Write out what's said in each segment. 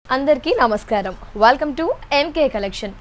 అందరికీ నమస్కారం welcome to MK collection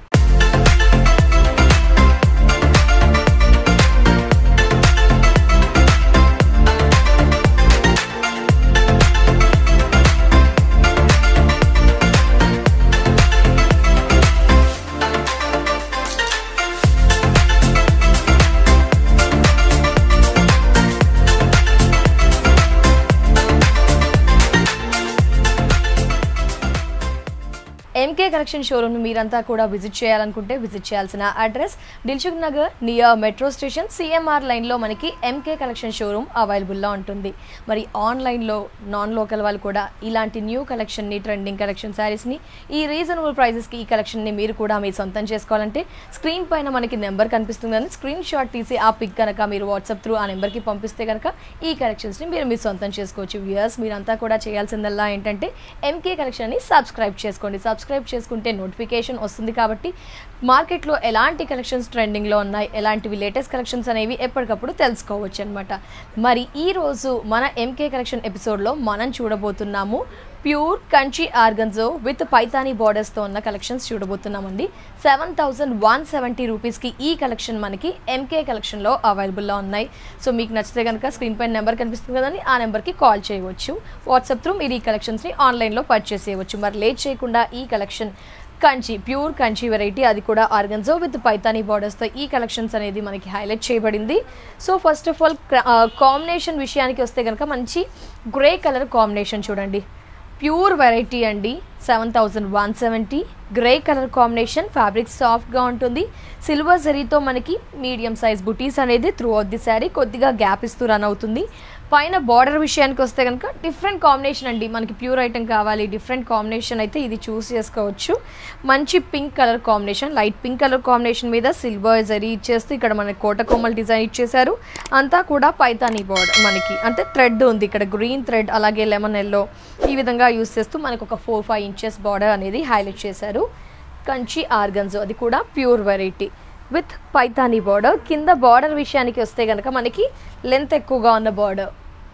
MK collection showroom మీరంతా కూడా విజిట్ చేయాలనుకుంటే విజిట్ చేయాల్సిన address Dilsukh Nagar near metro station CMR లైన్లో మనకి ఎంకే కలెక్షన్ షోరూమ్ అవైలబుల్లో ఉంటుంది మరి ఆన్లైన్లో నాన్ లోకల్ వాళ్ళు కూడా ఇలాంటి న్యూ కలెక్షన్ని ట్రెండింగ్ కలెక్షన్ శారీస్ని ఈ రీజనబుల్ ప్రైజెస్కి ఈ కలెక్షన్ని మీరు కూడా మీ సొంతం చేసుకోవాలంటే స్క్రీన్ పైన మనకి నెంబర్ కనిపిస్తుందని స్క్రీన్ షాట్ తీసి ఆ పిక్ కనుక మీరు వాట్సాప్ త్రూ ఆ నెంబర్కి పంపిస్తే కనుక ఈ కలెక్షన్స్ని మీరు మీ సొంతం చేసుకోవచ్చు వ్యూయర్స్ మీరంతా కూడా చేయాల్సిందల్లా ఏంటంటే ఎంకే కలెక్షన్ని సబ్స్క్రైబ్ చేసుకోండి సబ్స్క్రైబ్ చేసుకుంటే నోటిఫికేషన్ వస్తుంది కాబట్టి మార్కెట్లో ఎలాంటి కలెక్షన్స్ ట్రెండింగ్లో ఉన్నాయి ఎలాంటివి లేటెస్ట్ కలెక్షన్స్ అనేవి ఎప్పటికప్పుడు తెలుసుకోవచ్చు అనమాట మరి ఈ రోజు మన ఎంకే కలెక్షన్ ఎపిసోడ్లో మనం చూడబోతున్నాము pure Kanchi organza with Paithani బార్డర్స్తో ఉన్న కలెక్షన్స్ చూడబోతున్నామండి సెవెన్ థౌజండ్ వన్ సెవెంటీ రూపీస్కి ఈ కలెక్షన్ మనకి ఎంకే కలెక్షన్లో అవైలబుల్లో ఉన్నాయి సో మీకు నచ్చితే కనుక స్క్రీన్ పైన నెంబర్ కనిపిస్తుంది కదండి ఆ నెంబర్కి కాల్ చేయవచ్చు వాట్సాప్ త్రూ మీరు ఈ కలెక్షన్స్ని ఆన్లైన్లో పర్చేస్ చేయవచ్చు మరి లేట్ చేయకుండా ఈ collection Kanchi pure Kanchi variety అది కూడా ఆర్గన్జో విత్ పైతానీ బార్డర్స్తో ఈ కలెక్షన్స్ అనేది మనకి హైలైట్ చేయబడింది so first of all combination విషయానికి వస్తే కనుక మంచి గ్రే కలర్ కాంబినేషన్ చూడండి ప్యూర్ వెరైటీ అండి seven thousand one seventy grey colour combination fabric సాఫ్ట్గా ఉంటుంది సిల్వర్ జరీతో మనకి మీడియం సైజ్ బుటీస్ అనేది త్రూ అవుట్ ది శారీ కొద్దిగా గ్యాప్ ఇస్తూ రన్ అవుతుంది పైన బార్డర్ విషయానికి వస్తే కనుక డిఫరెంట్ కాంబినేషన్ అండి మనకి ప్యూర్ ఐటమ్ కావాలి డిఫరెంట్ కాంబినేషన్ అయితే ఇది చూస్ చేసుకోవచ్చు మంచి pink colour combination light pink colour combination మీద సిల్వర్ జరీ ఇచ్చేస్తూ ఇక్కడ మనకి కోట కొమ్మలు డిజైన్ ఇచ్చేసారు అంతా కూడా పైతానీ బార్డర్ మనకి అంటే థ్రెడ్ ఉంది ఇక్కడ గ్రీన్ థ్రెడ్ అలాగే లెమన్ ఎల్లో ఈ విధంగా యూస్ చేస్తూ మనకు ఒక ఫోర్ ఫైవ్ ఇంచెస్ బార్డర్ అనేది హైలైట్ చేశారు కంచి ఆర్గన్జో అది కూడా pure variety with Paithani border కింద బార్డర్ విషయానికి వస్తే కనుక మనకి లెంత్ ఎక్కువగా ఉన్న border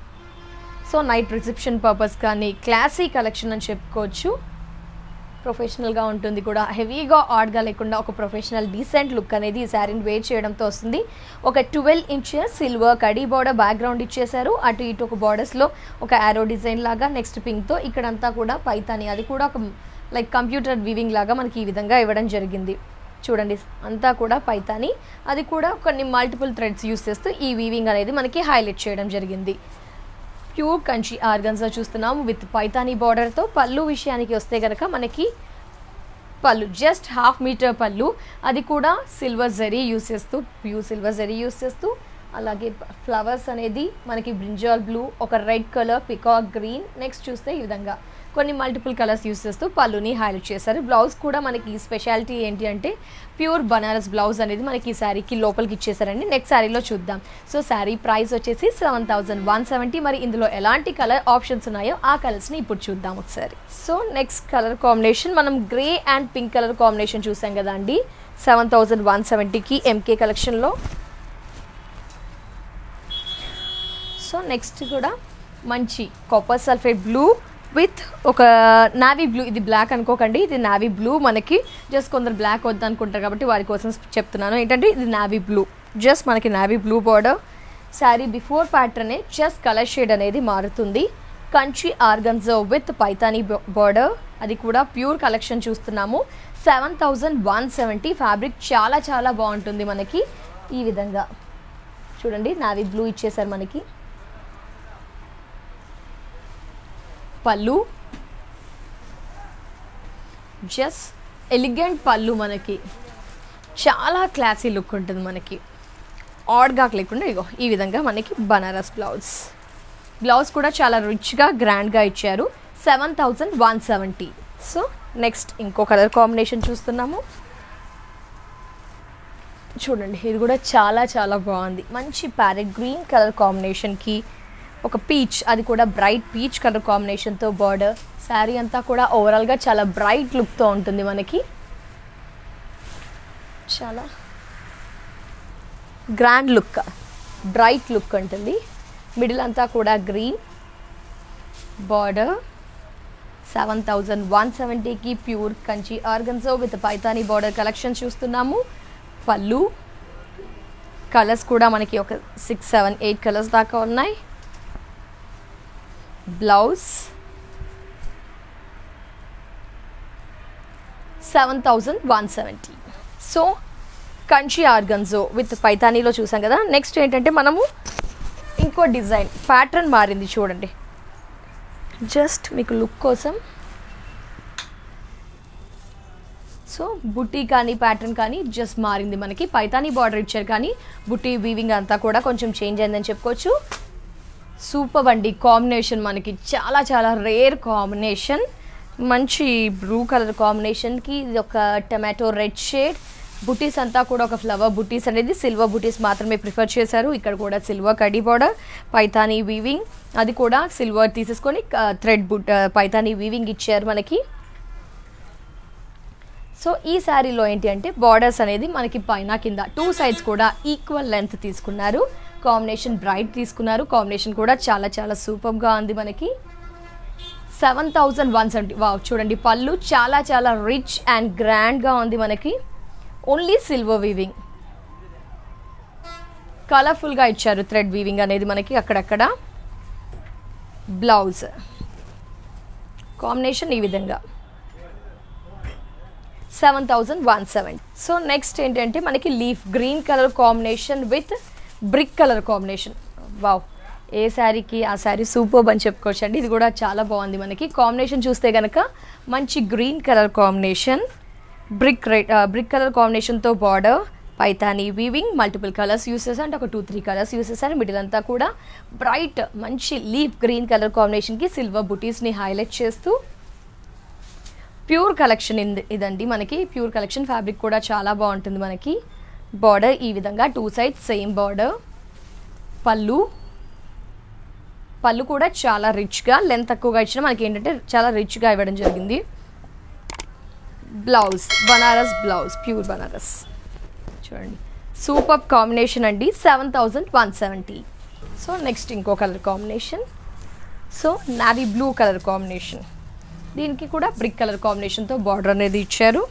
so night reception purpose కానీ క్లాసీ కలెక్షన్ అని చెప్పుకోవచ్చు ప్రొఫెషనల్గా ఉంటుంది కూడా హెవీగా ఆడ్గా లేకుండా ఒక ప్రొఫెషనల్ డీసెంట్ లుక్ అనేది ఈ శారీని వేర్ చేయడంతో వస్తుంది ఒక ట్వెల్వ్ ఇంచెస్ సిల్వర్ కడీ బార్డర్ బ్యాక్గ్రౌండ్ ఇచ్చేశారు అటు ఇటు ఒక బార్డర్స్లో ఒక యారో డిజైన్ లాగా నెక్స్ట్ పింక్తో ఇక్కడంతా కూడా పైతాని అది కూడా ఒక లైక్ కంప్యూటర్ వీవింగ్ లాగా మనకి ఈ విధంగా ఇవ్వడం జరిగింది చూడండి అంతా కూడా పైతాని అది కూడా కొన్ని మల్టిపుల్ థ్రెడ్స్ యూస్ చేస్తూ ఈ వీవింగ్ అనేది మనకి హైలైట్ చేయడం జరిగింది ప్యూర్ కంచి ఆర్గన్సా చూస్తున్నాము విత్ పైతానీ బార్డర్తో పళ్ళు విషయానికి వస్తే కనుక మనకి పళ్ళు జస్ట్ హాఫ్ మీటర్ పళ్ళు అది కూడా సిల్వర్ జరీ యూస్ చేస్తూ ప్యూర్ సిల్వర్ జరీ యూస్ చేస్తూ అలాగే ఫ్లవర్స్ అనేది మనకి బ్రింజాల్ బ్లూ ఒక red colour peacock green next చూస్తే ఈ విధంగా కొన్ని మల్టిపుల్ కలర్స్ యూస్ చేస్తూ పళ్ళుని హైలైట్ చేశారు బ్లౌజ్ కూడా మనకి స్పెషాలిటీ ఏంటి అంటే ప్యూర్ బనారస్ బ్లౌజ్ అనేది మనకి ఈ శారీకి లోపలికి ఇచ్చేసారండి నెక్స్ట్ శారీలో చూద్దాం సో శారీ ప్రైస్ వచ్చేసి సెవెన్ థౌసండ్ వన్ సెవెంటీ మరి ఇందులో ఎలాంటి కలర్ ఆప్షన్స్ ఉన్నాయో ఆ కలర్స్ని ఇప్పుడు చూద్దాం ఒకసారి సో నెక్స్ట్ కలర్ కాంబినేషన్ మనం grey and pink colour combination చూసాం కదా అండి సెవెన్ థౌసండ్ వన్ సెవెంటీకి ఎంకే కలెక్షన్లో సో నెక్స్ట్ కూడా మంచి కాపర్ సల్ఫేట్ బ్లూ విత్ ఒక నావీ బ్లూ ఇది బ్లాక్ అనుకోకండి ఇది నావీ బ్లూ మనకి జస్ట్ కొందరు బ్లాక్ వద్దు అనుకుంటారు కాబట్టి వారి కోసం చెప్తున్నాను ఏంటంటే ఇది నావీ బ్లూ జస్ట్ మనకి navy blue border sari before ప్యాటర్నే జస్ట్ కలర్ షేడ్ అనేది మారుతుంది Kanchi organza with Paithani border అది కూడా ప్యూర్ కలెక్షన్ చూస్తున్నాము seven thousand one seventy fabric చాలా చాలా బాగుంటుంది మనకి ఈ విధంగా చూడండి నావీ బ్లూ ఇచ్చేసారు మనకి పళ్ళు జస్ట్ ఎలిగెంట్ పళ్ళు మనకి చాలా క్లాసీ లుక్ ఉంటుంది మనకి ఆడ్గా లేకుండా ఇగో ఈ విధంగా మనకి బనారస్ బ్లౌజ్ బ్లౌజ్ కూడా చాలా రిచ్గా గ్రాండ్గా ఇచ్చారు seven thousand one seventy so next ఇంకో కలర్ కాంబినేషన్ చూస్తున్నాము చూడండి ఇది కూడా చాలా చాలా బాగుంది మంచి ప్యారెట్ గ్రీన్ కలర్ కాంబినేషన్కి ఒక పీచ్ అది కూడా బ్రైట్ పీచ్ కలర్ కాంబినేషన్తో బార్డర్ శారీ అంతా కూడా ఓవరాల్గా చాలా బ్రైట్ లుక్తో ఉంటుంది మనకి చాలా గ్రాండ్ లుక్ బ్రైట్ లుక్ ఉంటుంది మిడిల్ అంతా కూడా green border seven thousand one సెవెంటీకి pure Kanchi organza with Paithani border collection చూస్తున్నాము పళ్ళు కలర్స్ కూడా మనకి ఒక సిక్స్ సెవెన్ ఎయిట్ కలర్స్ దాకా ఉన్నాయి blouse seven thousand one seventy so Kanchi organza with పైతానీలో చూసాం కదా నెక్స్ట్ ఏంటంటే మనము ఇంకో డిజైన్ ప్యాటర్న్ మారింది చూడండి జస్ట్ మీకు లుక్ కోసం సో బుట్టి కానీ ప్యాటర్న్ కానీ జస్ట్ మారింది మనకి పైతానీ బార్డర్ ఇచ్చారు కానీ బుట్టి వీవింగ్ అంతా కూడా కొంచెం చేంజ్ అయిందని చెప్పుకోవచ్చు సూపర్ అండి కాంబినేషన్ మనకి చాలా చాలా రేర్ కాంబినేషన్ మంచి బ్లూ కలర్ కాంబినేషన్కి ఇది ఒక టమాటో రెడ్ షేడ్ బుటీస్ అంతా కూడా ఒక ఫ్లవర్ బుటీస్ అనేది సిల్వర్ బుటీస్ మాత్రమే ప్రిఫర్ చేశారు ఇక్కడ కూడా సిల్వర్ కడీ బార్డర్ పైతానీ వీవింగ్ అది కూడా సిల్వర్ తీసేసుకొని థ్రెడ్ బుట్ పైతానీ వీవింగ్ ఇచ్చారు మనకి సో ఈ శారీలో ఏంటి అంటే బార్డర్స్ అనేది మనకి పైన కింద టూ సైడ్స్ కూడా ఈక్వల్ లెంత్ తీసుకున్నారు కాంబినేషన్ బ్రైట్ తీసుకున్నారు కాంబినేషన్ కూడా చాలా చాలా సూపర్గా ఉంది మనకి seven thousand one seventy wow చూడండి పళ్ళు చాలా చాలా రిచ్ అండ్ గ్రాండ్గా ఉంది మనకి ఓన్లీ సిల్వర్ వీవింగ్ కలర్ఫుల్గా ఇచ్చారు థ్రెడ్ వీవింగ్ అనేది మనకి అక్కడక్కడ బ్లౌజ్ కాంబినేషన్ ఈ విధంగా seven thousand one seven so next ఏంటంటే మనకి leaf green colour combination with brick colour combination wow ఏ శారీకి ఆ శారీ సూపర్ అని చెప్పుకోవచ్చు అండి ఇది కూడా చాలా బాగుంది మనకి కాంబినేషన్ చూస్తే కనుక మంచి green colour combination brick red brick colour కాంబినేషన్తో border Paithani weaving multiple colours use చేశారు అంటే ఒక టూ త్రీ కలర్స్ యూస్ చేశారు మిడిల్ అంతా కూడా బ్రైట్ మంచి లీఫ్ గ్రీన్ కలర్ కాంబినేషన్కి సిల్వర్ బుటీస్ని హైలైట్ చేస్తూ ప్యూర్ కలెక్షన్ ఇంది ఇదండి మనకి ప్యూర్ కలెక్షన్ ఫ్యాబ్రిక్ కూడా చాలా బాగుంటుంది మనకి బార్డర్ ఈ విధంగా టూ సైడ్ సేమ్ బార్డర్ పళ్ళు పళ్ళు కూడా చాలా రిచ్గా లెంత్ తక్కువగా ఇచ్చిన మనకి ఏంటంటే చాలా రిచ్గా ఇవ్వడం జరిగింది blouse Banaras blouse pure Banaras చూడండి సూపర్ కాంబినేషన్ అండి seven thousand one seventy so next ఇంకో colour combination so navy blue colour combination దీనికి కూడా బ్రిక్ కలర్ కాంబినేషన్తో బార్డర్ అనేది ఇచ్చారు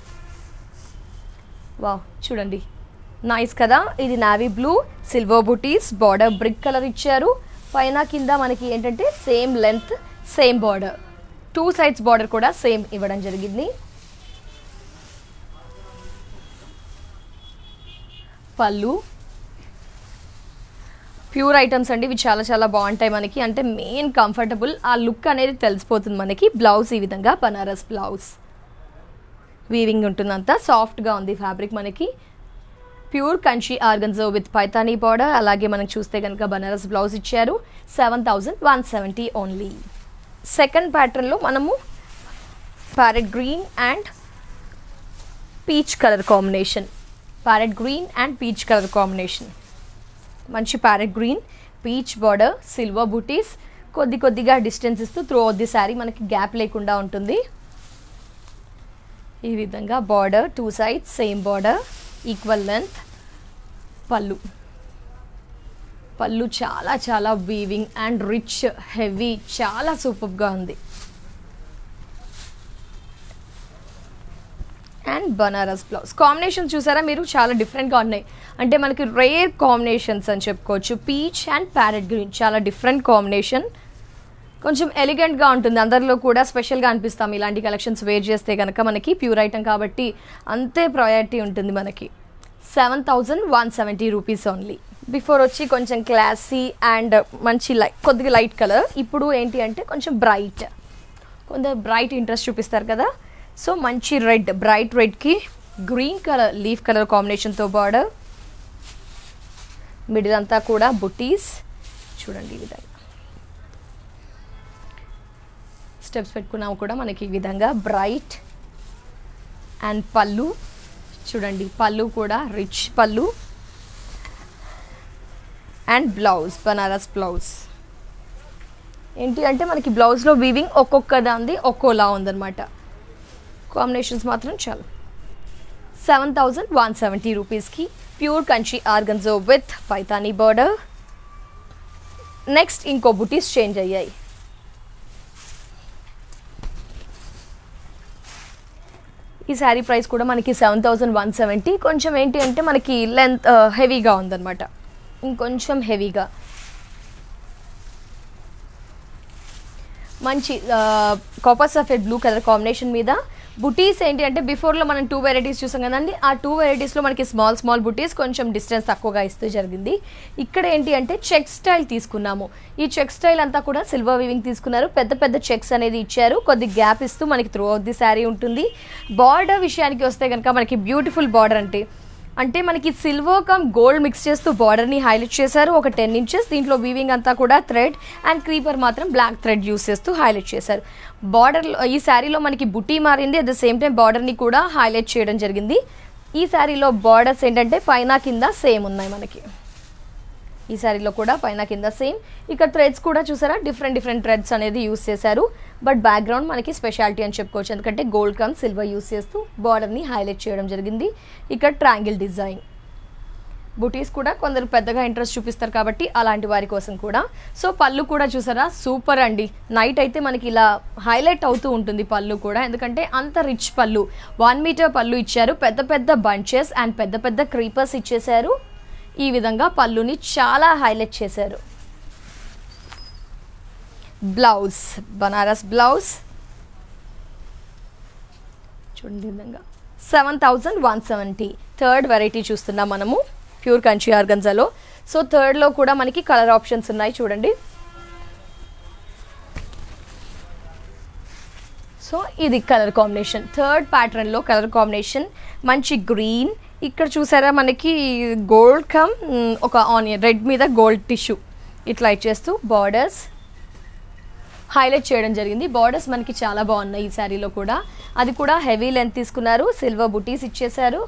వావ్ చూడండి నైస్ కదా ఇది నావీ బ్లూ సిల్వర్ బుటీస్ బార్డర్ బ్రిక్ కలర్ ఇచ్చారు పైన కింద మనకి ఏంటంటే same length same border two sides border కూడా సేమ్ ఇవ్వడం జరిగింది పళ్ళు ప్యూర్ ఐటమ్స్ అండి ఇవి చాలా చాలా బాగుంటాయి మనకి అంటే మెయిన్ కంఫర్టబుల్ ఆ లుక్ అనేది తెలిసిపోతుంది మనకి బ్లౌజ్ ఈ విధంగా బనారస్ బ్లౌజ్ వీవింగ్ ఉంటుందంతా సాఫ్ట్గా ఉంది ఫ్యాబ్రిక్ మనకి pure Kanchi organza with Paithani border అలాగే మనం చూస్తే కనుక బనారస్ బ్లౌజ్ ఇచ్చారు seven thousand one seventy only second ప్యాటర్న్లో మనము parrot green and peach colour combination parrot green and peach colour combination మంచి parrot green peach border silver బూటీస్ కొద్ది కొద్దిగా డిస్టెన్స్ ఇస్తూ త్రూ ది శారీ మనకి గ్యాప్ లేకుండా ఉంటుంది ఈ విధంగా border two sides same border equal length పళ్ళు పళ్ళు చాలా చాలా వీవింగ్ అండ్ రిచ్ హెవీ చాలా సూపర్గా ఉంది అండ్ బనారస్ బ్లౌజ్ కాంబినేషన్ చూసారా మీరు చాలా డిఫరెంట్గా ఉన్నాయి అంటే మనకి రేర్ కాంబినేషన్స్ అని చెప్పుకోవచ్చు పీచ్ అండ్ ప్యారెట్ గ్రీన్ చాలా డిఫరెంట్ కాంబినేషన్ కొంచెం ఎలిగెంట్గా ఉంటుంది అందరిలో కూడా స్పెషల్గా అనిపిస్తాం ఇలాంటి కలెక్షన్స్ వేర్ చేస్తే కనుక మనకి ప్యూర్ ఐటమ్ కాబట్టి అంతే ప్రయారిటీ ఉంటుంది మనకి seven thousand one seventy rupees only before వచ్చి కొంచెం క్లాసీ అండ్ మంచి లైట్ కొద్దిగా లైట్ కలర్ ఇప్పుడు ఏంటి అంటే కొంచెం బ్రైట్ కొంత బ్రైట్ ఇంట్రెస్ట్ చూపిస్తారు కదా సో మంచి రెడ్ బ్రైట్ రెడ్కి గ్రీన్ కలర్ లీఫ్ కలర్ కాంబినేషన్తో బార్డర్ మిడిల్ అంతా కూడా బుటీస్ చూడండి ఈ విధంగా స్టెప్స్ పెట్టుకున్నాము కూడా మనకి ఈ విధంగా బ్రైట్ అండ్ పళ్ళు చూడండి పళ్ళు కూడా రిచ్ పళ్ళు అండ్ బ్లౌజ్ బనారస్ బ్లౌజ్ ఏంటి అంటే మనకి బ్లౌజ్లో వీవింగ్ ఒక్కొక్క దాంది ఒక్కోలా ఉందన్నమాట కాంబినేషన్స్ మాత్రం చాలు సెవెన్ థౌజండ్ వన్ సెవెంటీ రూపీస్కి pure Kanchi organza with Paithani border next ఇంకో బుటీస్ చేంజ్ అయ్యాయి ఈ శారీ ప్రైస్ కూడా మనకి సెవెన్ థౌజండ్ వన్ సెవెంటీ కొంచెం ఏంటి అంటే మనకి లెంత్ హెవీగా ఉందన్నమాట ఇంకొంచెం హెవీగా మంచి copper sulphate blue colour combination మీద బుటీస్ ఏంటి అంటే బిఫోర్లో మనం టూ వెరైటీస్ చూసాం కదండి ఆ టూ వెరైటీస్లో మనకి స్మాల్ స్మాల్ బుటీస్ కొంచెం డిస్టెన్స్ తక్కువగా ఇస్తూ జరిగింది ఇక్కడ ఏంటి అంటే చెక్ స్టైల్ తీసుకున్నాము ఈ చెక్ స్టైల్ అంతా కూడా సిల్వర్ వీవింగ్ తీసుకున్నారు పెద్ద పెద్ద చెక్స్ అనేది ఇచ్చారు కొద్ది గ్యాప్ ఇస్తూ మనకి త్రూ అవుట్ ది శారీ ఉంటుంది బార్డర్ విషయానికి వస్తే కనుక మనకి బ్యూటిఫుల్ బార్డర్ అంటే అంటే మనకి సిల్వర్ కమ్ గోల్డ్ మిక్స్ చేస్తూ బార్డర్ని హైలైట్ చేశారు ఒక టెన్ ఇంచెస్ దీంట్లో వీవింగ్ అంతా కూడా థ్రెడ్ అండ్ క్రీపర్ మాత్రం బ్లాక్ థ్రెడ్ యూస్ చేస్తూ హైలైట్ చేశారు బార్డర్లో ఈ శారీలో మనకి బుటీ మారింది అట్ ద సేమ్ టైం బార్డర్ని కూడా హైలైట్ చేయడం జరిగింది ఈ శారీలో బార్డర్స్ ఏంటంటే పైన కింద సేమ్ ఉన్నాయి మనకి ఈ శారీలో కూడా పైన కింద సేమ్ ఇక్కడ థ్రెడ్స్ కూడా చూసారా డిఫరెంట్ డిఫరెంట్ థ్రెడ్స్ అనేది యూస్ చేశారు బట్ బ్యాక్గ్రౌండ్ మనకి స్పెషాలిటీ అని చెప్పుకోవచ్చు ఎందుకంటే గోల్డ్ కమ్ సిల్వర్ యూస్ చేస్తూ బార్డర్ని హైలైట్ చేయడం జరిగింది ఇక్కడ ట్రాంగిల్ డిజైన్ బుటీస్ కూడా కొందరు పెద్దగా ఇంట్రెస్ట్ చూపిస్తారు కాబట్టి అలాంటి వారి కోసం కూడా సో పళ్ళు కూడా చూసారా సూపర్ అండి నైట్ అయితే మనకి ఇలా హైలైట్ అవుతూ ఉంటుంది పళ్ళు కూడా ఎందుకంటే అంత రిచ్ పళ్ళు వన్ మీటర్ పళ్ళు ఇచ్చారు పెద్ద పెద్ద బంచెస్ అండ్ పెద్ద పెద్ద క్రీపర్స్ ఇచ్చేశారు ఈ విధంగా పళ్ళుని చాలా హైలైట్ చేశారు బ్లౌజ్ బనారస్ బ్లౌజ్ చూడండి ఈ విధంగా seven thousand one seventy third variety చూస్తున్నాం మనము ప్యూర్ కంచి ఆర్గన్జాలో సో థర్డ్లో కూడా మనకి కలర్ ఆప్షన్స్ ఉన్నాయి చూడండి సో ఇది కలర్ కాంబినేషన్ థర్డ్ ప్యాటర్న్లో కలర్ కాంబినేషన్ మంచి గ్రీన్ ఇక్కడ చూసారా మనకి గోల్డ్ కమ్ మ్, ఒక ఆనియన్ రెడ్ మీద గోల్డ్ టిష్యూ ఇట్లా ఇచ్చేస్తూ బార్డర్స్ హైలైట్ చేయడం జరిగింది బార్డర్స్ మనకి చాలా బాగున్నాయి ఈ శారీలో కూడా అది కూడా హెవీ లెంత్ తీసుకున్నారు సిల్వర్ బుటీస్ ఇచ్చేశారు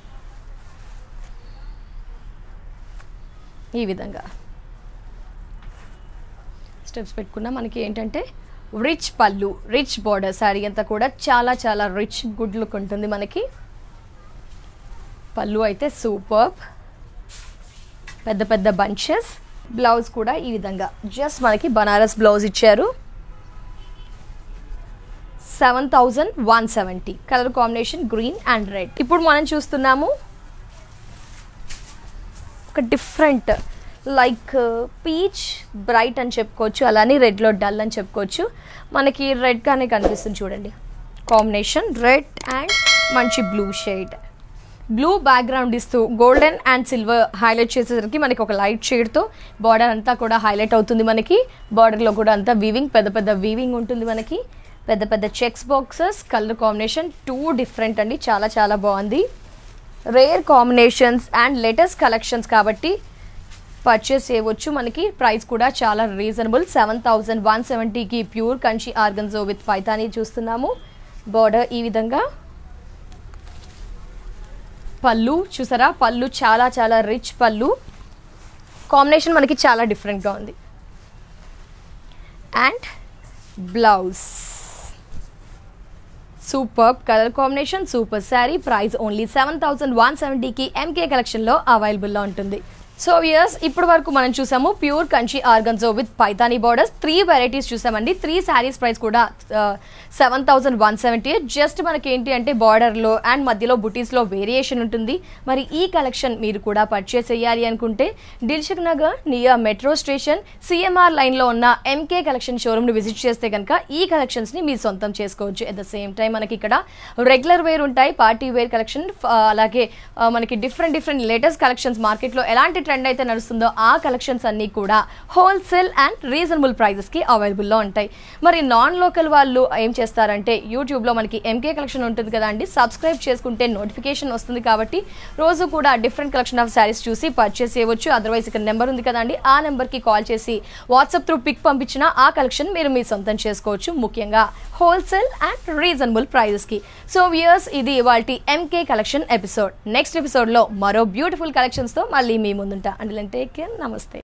ఈ విధంగా స్టెప్స్ పెట్టుకున్నా మనకి ఏంటంటే రిచ్ పళ్ళు రిచ్ బార్డర్ శారీ అంతా కూడా చాలా చాలా రిచ్ గుడ్ లుక్ ఉంటుంది మనకి పళ్ళు అయితే సూపర్ పెద్ద పెద్ద బంచెస్ బ్లౌజ్ కూడా ఈ విధంగా జస్ట్ మనకి బనారస్ బ్లౌజ్ ఇచ్చారు seven thousand one seventy colour combination green and red ఇప్పుడు మనం చూస్తున్నాము ఒక డిఫరెంట్ లైక్ పీచ్ బ్రైట్ అని చెప్పుకోవచ్చు అలానే రెడ్లో డల్ అని చెప్పుకోవచ్చు మనకి రెడ్గానే కనిపిస్తుంది చూడండి కాంబినేషన్ రెడ్ అండ్ మంచి బ్లూ షేడ్ బ్లూ బ్యాక్గ్రౌండ్ ఇస్తూ గోల్డెన్ అండ్ సిల్వర్ హైలైట్ చేసేసరికి మనకి ఒక లైట్ షేడ్తో బార్డర్ అంతా కూడా హైలైట్ అవుతుంది మనకి బార్డర్లో కూడా అంతా వీవింగ్ పెద్ద పెద్ద వీవింగ్ ఉంటుంది మనకి పెద్ద పెద్ద checks boxes colour combination two different అండి చాలా చాలా బాగుంది rare combinations and latest collections కాబట్టి పర్చేస్ చేయవచ్చు మనకి ప్రైస్ కూడా చాలా రీజనబుల్ సెవెన్ థౌజండ్ వన్ సెవెంటీకి pure Kanchi organza with Paithani చూస్తున్నాము బార్డర్ ఈ విధంగా పళ్ళు చూసారా పళ్ళు చాలా చాలా రిచ్ పళ్ళు కాంబినేషన్ మనకి చాలా డిఫరెంట్గా ఉంది and blouse super colour combination super sari price only seven thousand one సెవెంటీకి ఎంకే కలెక్షన్లో అవైలబుల్లో ఉంటుంది సో ఇయర్స్ ఇప్పటి వరకు మనం చూసాము pure Kanchi organza with Paithani borders three varieties చూసామండి త్రీ శారీస్ ప్రైస్ కూడా seven thousand one seventy just మనకి ఏంటి అంటే బార్డర్లో అండ్ మధ్యలో బుటీస్లో వేరియేషన్ ఉంటుంది మరి ఈ కలెక్షన్ మీరు కూడా పర్చేస్ చేయాలి అనుకుంటే Dilsukhnagar near metro station CMR లైన్లో ఉన్న ఎంకే కలెక్షన్ షోరూమ్ని విజిట్ చేస్తే కనుక ఈ కలెక్షన్స్ని మీ సొంతం చేసుకోవచ్చు అట్ ద సేమ్ టైం మనకి ఇక్కడ రెగ్యులర్ వేర్ ఉంటాయి పార్టీ వేర్ కలెక్షన్ అలాగే ఆ, మనకి డిఫరెంట్ డిఫరెంట్ లేటెస్ట్ కలెక్షన్స్ మార్కెట్లో ఎలాంటి ట్రెండ్ అయితే నడుస్తుందో ఆ కలెక్షన్స్ అన్నీ కూడా హోల్సేల్ అండ్ రీజనబుల్ ప్రైజెస్కి అవైలబుల్లో ఉంటాయి మరి నాన్ లోకల్ వాళ్ళు ఏం చేస్తారంటే యూట్యూబ్లో మనకి ఎంకే కలెక్షన్ ఉంటుంది కదా అండి సబ్స్క్రైబ్ చేసుకుంటే నోటిఫికేషన్ వస్తుంది కాబట్టి రోజు కూడా డిఫరెంట్ కలెక్షన్ ఆఫ్ శారీస్ చూసి పర్చేస్ చేయవచ్చు అదర్వైజ్ ఇక్కడ నెంబర్ ఉంది కదండి ఆ నెంబర్కి కాల్ చేసి వాట్సాప్ త్రూ పిక్ పంపించిన ఆ కలెక్షన్ మీరు మీ సొంతం చేసుకోవచ్చు ముఖ్యంగా హోల్సేల్ అండ్ రీజనబుల్ ప్రైజెస్కి సో వియర్స్ ఇది ఇవాళ ఎంకే కలెక్షన్ ఎపిసోడ్ నెక్స్ట్ ఎపిసోడ్లో మరో బ్యూటిఫుల్ కలెక్షన్స్తో మళ్ళీ మీ ముందుంటా అండ్ టేక్ కేర్ నమస్తే